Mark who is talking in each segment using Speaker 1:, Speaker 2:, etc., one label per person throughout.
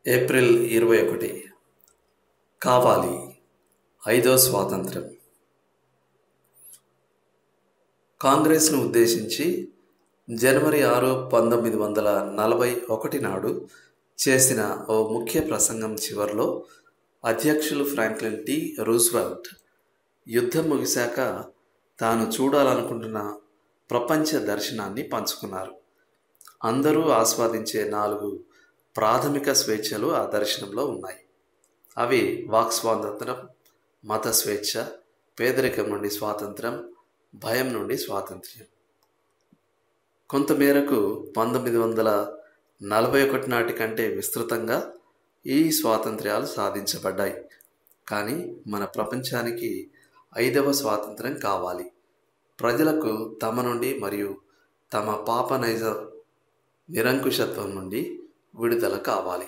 Speaker 1: April ఇరవై ఒకటి కావాలి ఐదో స్వాతంత్రం కాంగ్రెస్ను ఉద్దేశించి జనవరి ఆరు పంతొమ్మిది వందల నలభై ఒకటి నాడు చేసిన ఓ ముఖ్య ప్రసంగం చివరిలో అధ్యక్షులు ఫ్రాంక్లిన్ టి రూస్వెల్ట్ యుద్ధం ముగిశాక తాను చూడాలనుకుంటున్న ప్రపంచ దర్శనాన్ని పంచుకున్నారు అందరూ ఆస్వాదించే నాలుగు ప్రాథమిక స్వేచ్ఛలు ఆ దర్శనంలో ఉన్నాయి అవి వాక్ స్వాతంత్రం మత స్వేచ్ఛ పేదరికం నుండి స్వాతంత్రం భయం నుండి స్వాతంత్ర్యం కొంతమేరకు పంతొమ్మిది వందల నలభై ఒకటి నాటి కంటే విస్తృతంగా ఈ స్వాతంత్ర్యాలు సాధించబడ్డాయి కానీ మన ప్రపంచానికి ఐదవ స్వాతంత్రం కావాలి ప్రజలకు తమ నుండి మరియు తమ పాప నైజ నిరంకుశత్వం నుండి విడుదల కావాలి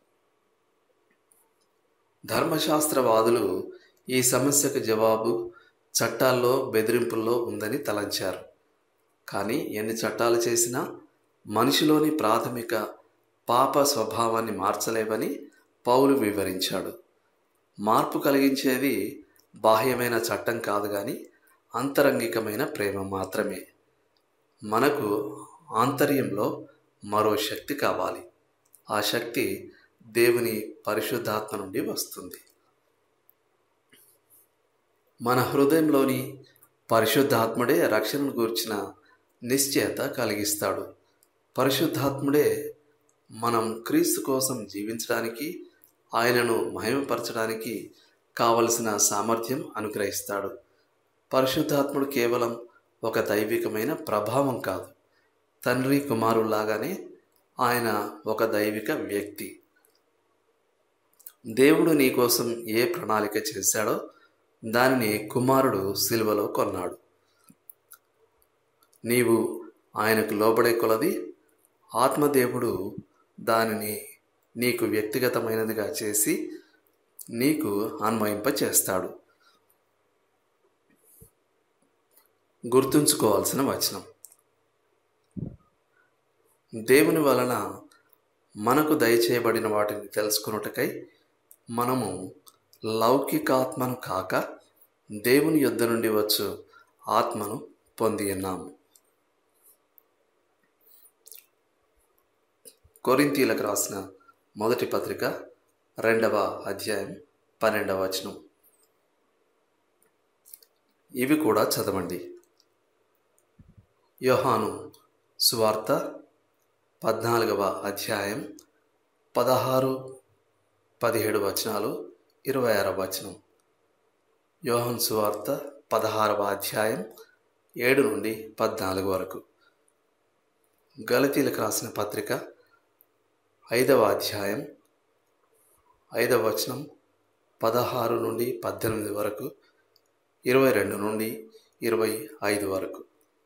Speaker 1: ధర్మశాస్త్రవాదులు ఈ సమస్యకు జవాబు చట్టాల్లో బెదిరింపుల్లో ఉందని తలంచారు కానీ ఎన్ని చట్టాలు చేసినా మనిషిలోని ప్రాథమిక పాప స్వభావాన్ని మార్చలేవని పౌలు వివరించాడు మార్పు కలిగించేది బాహ్యమైన చట్టం కాదు కానీ అంతరంగికమైన ప్రేమ మాత్రమే మనకు ఆంతర్యంలో మరో శక్తి కావాలి ఆ శక్తి దేవుని పరిశుద్ధాత్మ నుండి వస్తుంది మన హృదయంలోని పరిశుద్ధాత్ముడే రక్షణను గూర్చిన నిశ్చయత కలిగిస్తాడు పరిశుద్ధాత్ముడే మనం క్రీస్తు కోసం జీవించడానికి ఆయనను మహిమపరచడానికి కావలసిన సామర్థ్యం అనుగ్రహిస్తాడు పరిశుద్ధాత్ముడు కేవలం ఒక దైవికమైన ప్రభావం కాదు తండ్రి కుమారులాగానే ఆయన ఒక దైవిక వ్యక్తి దేవుడు నీ కోసం ఏ ప్రణాళిక చేశాడో దానిని కుమారుడు సిలువలో కొన్నాడు నీవు ఆయనకు లోబడే కొలది ఆత్మదేవుడు దానిని నీకు వ్యక్తిగతమైనదిగా చేసి నీకు అన్వయింప చేస్తాడు గుర్తుంచుకోవాల్సిన వచనం దేవుని వలన మనకు దయచేయబడిన వాటిని తెలుసుకున్నటకై మనము లౌకికాత్మను కాక దేవుని యొద్ద నుండి వచ్చు ఆత్మను పొంది ఉన్నాము కొరింతీలకు రాసిన మొదటి పత్రిక రెండవ అధ్యాయం పన్నెండవ వచనం ఇవి కూడా చదవండి యోహాను సువార్త పద్నాలుగవ అధ్యాయం పదహారు పదిహేడు వచనాలు ఇరవై ఆరవ వచనం యోహన్ సువార్త పదహారవ అధ్యాయం ఏడు నుండి పద్నాలుగు వరకు గలతీలకు రాసిన పత్రిక ఐదవ అధ్యాయం ఐదవ వచనం పదహారు నుండి పద్దెనిమిది వరకు ఇరవై రెండు నుండి ఇరవై ఐదు వరకు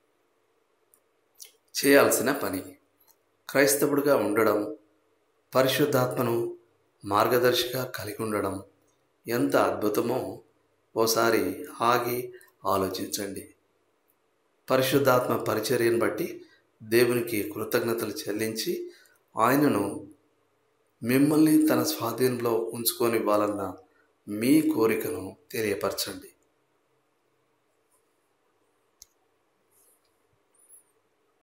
Speaker 1: చేయాల్సిన పని క్రైస్తవుడిగా ఉండడం పరిశుద్ధాత్మను మార్గదర్శిగా కలిగి ఉండడం ఎంత అద్భుతమో ఓసారి ఆగి ఆలోచించండి పరిశుద్ధాత్మ పరిచర్యను బట్టి దేవునికి కృతజ్ఞతలు చెల్లించి ఆయనను మిమ్మల్ని తన స్వాధీనంలో ఉంచుకొనివ్వాలన్న మీ కోరికను తెలియపరచండి